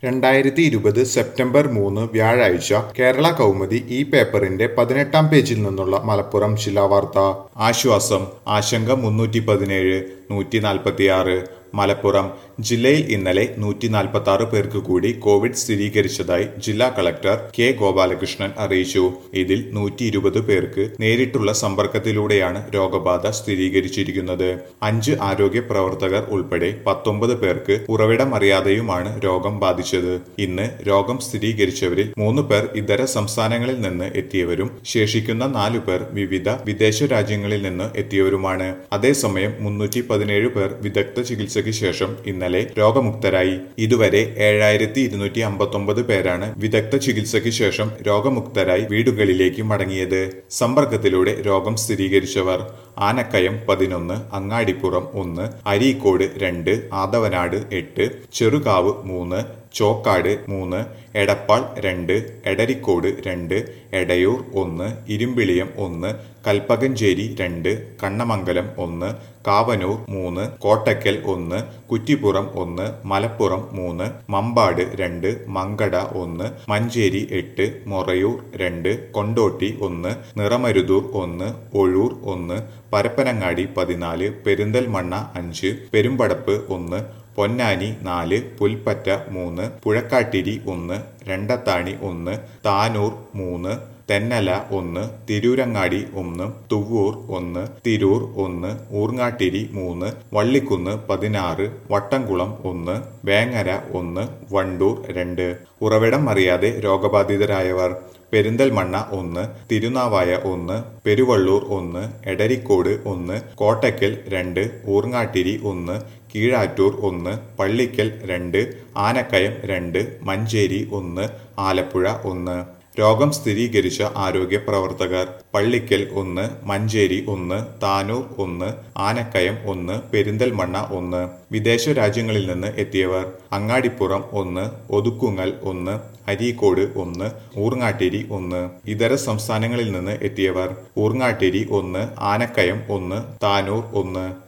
രണ്ടായിരത്തി ഇരുപത് സെപ്റ്റംബർ മൂന്ന് വ്യാഴാഴ്ച കേരള കൗമുദി ഈ പേപ്പറിന്റെ പതിനെട്ടാം പേജിൽ നിന്നുള്ള മലപ്പുറം ശിലാവാർത്ത ആശ്വാസം ആശങ്ക മുന്നൂറ്റി പതിനേഴ് നൂറ്റി നാൽപ്പത്തിയാറ് മലപ്പുറം ജില്ലയിൽ ഇന്നലെ നൂറ്റി നാൽപ്പത്തി ആറ് പേർക്ക് കൂടി കോവിഡ് സ്ഥിരീകരിച്ചതായി ജില്ലാ കളക്ടർ കെ ഗോപാലകൃഷ്ണൻ അറിയിച്ചു ഇതിൽ നൂറ്റി ഇരുപത് പേർക്ക് നേരിട്ടുള്ള സമ്പർക്കത്തിലൂടെയാണ് രോഗബാധ സ്ഥിരീകരിച്ചിരിക്കുന്നത് അഞ്ച് ആരോഗ്യ പ്രവർത്തകർ ഉൾപ്പെടെ പത്തൊമ്പത് പേർക്ക് ഉറവിടം അറിയാതെയുമാണ് രോഗം ബാധിച്ചത് ഇന്ന് രോഗം സ്ഥിരീകരിച്ചവരിൽ മൂന്ന് പേർ ഇതര സംസ്ഥാനങ്ങളിൽ നിന്ന് എത്തിയവരും ശേഷിക്കുന്ന നാലു പേർ വിവിധ വിദേശ രാജ്യങ്ങളിൽ നിന്ന് എത്തിയവരുമാണ് അതേസമയം മുന്നൂറ്റി പതിനേഴ് പേർ വിദഗ്ധ ചികിത്സയ്ക്ക് ശേഷം ഇന്നലെ രോഗമുക്തരായി ഇതുവരെ ഏഴായിരത്തി ഇരുന്നൂറ്റി അമ്പത്തൊമ്പത് പേരാണ് വിദഗ്ധ ചികിത്സയ്ക്ക് ശേഷം രോഗമുക്തരായി വീടുകളിലേക്ക് മടങ്ങിയത് സമ്പർക്കത്തിലൂടെ രോഗം സ്ഥിരീകരിച്ചവർ ആനക്കയം പതിനൊന്ന് അങ്ങാടിപ്പുറം ഒന്ന് അരീക്കോട് രണ്ട് ആദവനാട് എട്ട് ചെറുകാവ് മൂന്ന് ചോക്കാട് മൂന്ന് എടപ്പാൾ രണ്ട് എടരിക്കോട് രണ്ട് എടയൂർ ഒന്ന് ഇരുമ്പിളിയം ഒന്ന് കൽപ്പകഞ്ചേരി രണ്ട് കണ്ണമംഗലം ഒന്ന് കാവനൂർ മൂന്ന് കോട്ടയ്ക്കൽ ഒന്ന് കുറ്റിപ്പുറം ഒന്ന് മലപ്പുറം മൂന്ന് മമ്പാട് രണ്ട് മങ്കട ഒന്ന് മഞ്ചേരി എട്ട് മൊറയൂർ രണ്ട് കൊണ്ടോട്ടി ഒന്ന് നിറമരുതൂർ ഒന്ന് ഒഴൂർ ഒന്ന് പരപ്പനങ്ങാടി പതിനാല് പെരിന്തൽമണ്ണ അഞ്ച് പെരുമ്പടപ്പ് ഒന്ന് പൊന്നാനി നാല് പുൽപ്പറ്റ മൂന്ന് പുഴക്കാട്ടിരി ഒന്ന് രണ്ടത്താണി ഒന്ന് താനൂർ മൂന്ന് തെന്നല ഒന്ന് തിരൂരങ്ങാടി ഒന്ന് തുവ്വൂർ ഒന്ന് തിരൂർ ഒന്ന് ഊർങ്ങാട്ടിരി മൂന്ന് വള്ളിക്കുന്ന് പതിനാറ് വട്ടംകുളം ഒന്ന് വേങ്ങര ഒന്ന് വണ്ടൂർ രണ്ട് ഉറവിടം അറിയാതെ രോഗബാധിതരായവർ പെരിന്തൽമണ്ണ ഒന്ന് തിരുനാവായ ഒന്ന് പെരുവള്ളൂർ ഒന്ന് എടരിക്കോട് ഒന്ന് കോട്ടയ്ക്കൽ രണ്ട് ഊർങ്ങാട്ടിരി ഒന്ന് കീഴാറ്റൂർ ഒന്ന് പള്ളിക്കൽ രണ്ട് ആനക്കയം രണ്ട് മഞ്ചേരി ഒന്ന് ആലപ്പുഴ ഒന്ന് രോഗം സ്ഥിരീകരിച്ച ആരോഗ്യ പ്രവർത്തകർ പള്ളിക്കൽ ഒന്ന് മഞ്ചേരി ഒന്ന് താനൂർ ഒന്ന് ആനക്കയം ഒന്ന് പെരിന്തൽമണ്ണ ഒന്ന് വിദേശ രാജ്യങ്ങളിൽ നിന്ന് എത്തിയവർ അങ്ങാടിപ്പുറം ഒന്ന് ഒതുക്കുങ്ങൽ ഒന്ന് അരീക്കോട് ഒന്ന് ഊർങ്ങാട്ടേരി ഒന്ന് ഇതര സംസ്ഥാനങ്ങളിൽ നിന്ന് എത്തിയവർ ഊർങ്ങാട്ടേരി ഒന്ന് ആനക്കയം ഒന്ന് താനൂർ ഒന്ന്